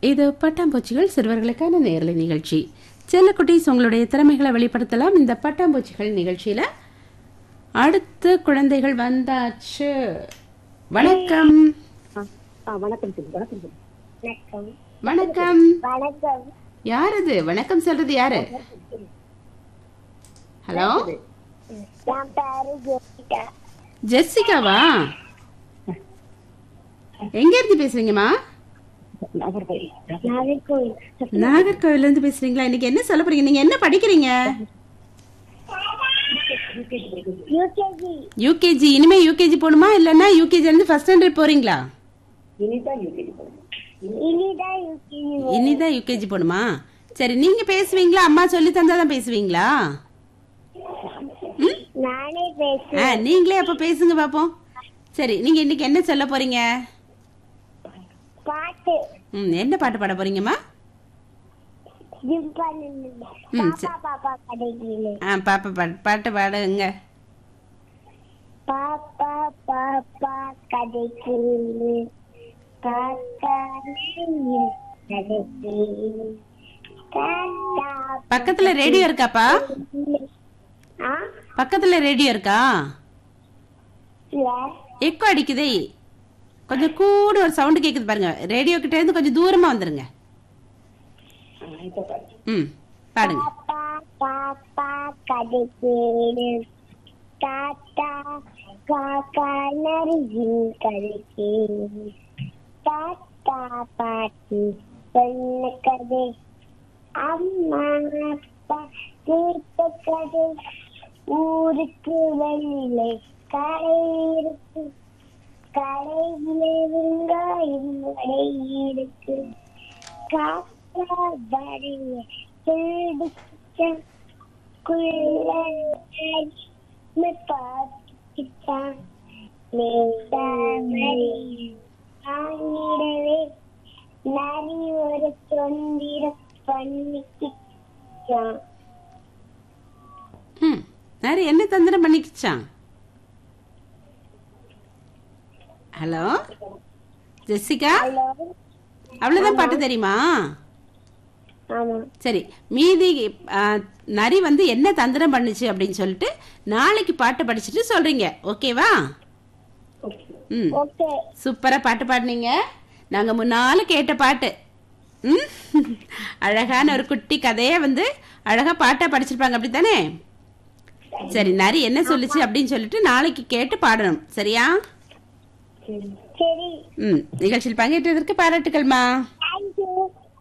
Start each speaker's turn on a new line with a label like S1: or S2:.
S1: இது பட்டாம்பூச்சிகள் சிறுவர்களுக்கான நேரலை நிகழ்ச்சி செல்லக்குட்டீஸ் உங்களுடைய திறமைகளை வெளிப்படுத்தலாம் இந்த பட்டாம்பூச்சிகள் நிகழ்ச்சியில அடுத்து குழந்தைகள் வந்தாச்சு வணக்கம்
S2: ஆ வணக்கம் சொல்லு வணக்கம் சொல்லு
S3: வணக்கம்
S1: வணக்கம்
S3: வணக்கம்
S1: யார் அது வணக்கம் சொல்றது யாரு ஹலோ
S3: என் பேரு ஜெசிகா
S1: ஜெஸ்ஸிகாவா எங்க இருந்து பேசுறீங்கம்மா
S2: நாகர்கோவில்
S3: நாகர்கோவில்
S1: நாகர்கோவில்ல இருந்து பேசுறீங்களா இன்னைக்கு என்ன சொல்ல போறீங்க நீங்க என்ன படிக்கிறீங்க
S3: யூகேஜி
S1: யூகேஜி இனிமே யூகேஜி போகணுமா இல்லைன்னா யூகேஜி இருந்து ஃபர்ஸ்ட் ஸ்டாண்டர்ட் போறீங்களா
S2: இனிதான் யூகேஜி போகணும்
S3: இனிதான் யூகேஜி
S1: இனிதான் யூகேஜி போகணுமா சரி நீங்க பேசுவீங்களா அம்மா சொல்லி தந்தாதான் பேசுவீங்களா
S3: நானே
S1: ஆ
S3: பேசுறேன்
S1: நீங்களே அப்ப பேசுங்க பாப்போம் சரி நீங்க இன்னைக்கு என்ன சொல்ல போறீங்க
S3: பாட்டு
S1: ம் என்ன பாட்டு பாட போறீங்கம்மா
S3: ஜிம்பா
S1: ம்,
S3: பாப்பா பாப்பா கடைக்கிலே
S1: ஆ பாப்பா பாட்டு பாட்டு பாடுங்க
S3: பாப்பா பாப்பா கடைக்கிலே காக்கா கடைக்கு தாத்தா
S1: பக்கத்துல ரேடியோ இருக்காப்பா
S3: ஆ
S1: பக்கத்துல ரேடியோ இருக்கா
S3: இல்ல
S1: எக்கோ அடிக்குதே கொஞ்சம் கூட ஒரு சவுண்ட் கேக்குது பாருங்க ரேடியோ கிட்ட இருந்து கொஞ்சம் தூரமா வந்துருங்க
S2: ஆ, இப்ப பாரு.
S1: ம் பாடுங்க
S3: பாப்பா பாப்பா கதைக்கேடு தாத்தா காக்கா நரியின் கதைக்கேடு தாத்தா பாட்டி சொன்ன கதை அம்மா அப்பா கேட்ட கதை ஊருக்கு வெளியிலே கடை இருக்கு கடையிலே வெங்காயம் வடை இருக்கு காக்கா வடைய தேடிச்ச குள்ள பார்த்துக்கிட்டான் வாங்கிடவே நரி ஒரு தொந்திரம் பண்ணிக்கிட்டான்
S1: ம் நிறைய என்ன தந்திரம் பண்ணிக்கிச்சான் ஹலோ ஜெசிகா
S3: ஹலோ
S1: அவ்வளவுதான் பாட்டு தெரியுமா
S3: ஆமா
S1: சரி மீதி ஆ, நரி வந்து என்ன தந்திரம் பண்ணுச்சு அப்படின்னு சொல்லிட்டு நாளைக்கு பாட்டு படிச்சுட்டு சொல்றீங்க ஓகேவா ம்
S3: ஓகே
S1: சூப்பரா பாட்டு பாடுனீங்க நாங்க முன்னால கேட்ட பாட்டு ம் அழகான ஒரு குட்டி கதைய வந்து அழகா பாட்டா படிச்சிருப்பாங்க அப்படித்தானே சரி நரி என்ன சொல்லுச்சு அப்படின்னு சொல்லிட்டு நாளைக்கு கேட்டு பாடணும் சரியா
S2: சரி
S3: சரி
S1: ம் நிகழ்ச்சியில் பங்கேற்றதற்கு பாராட்டுக்கள்மா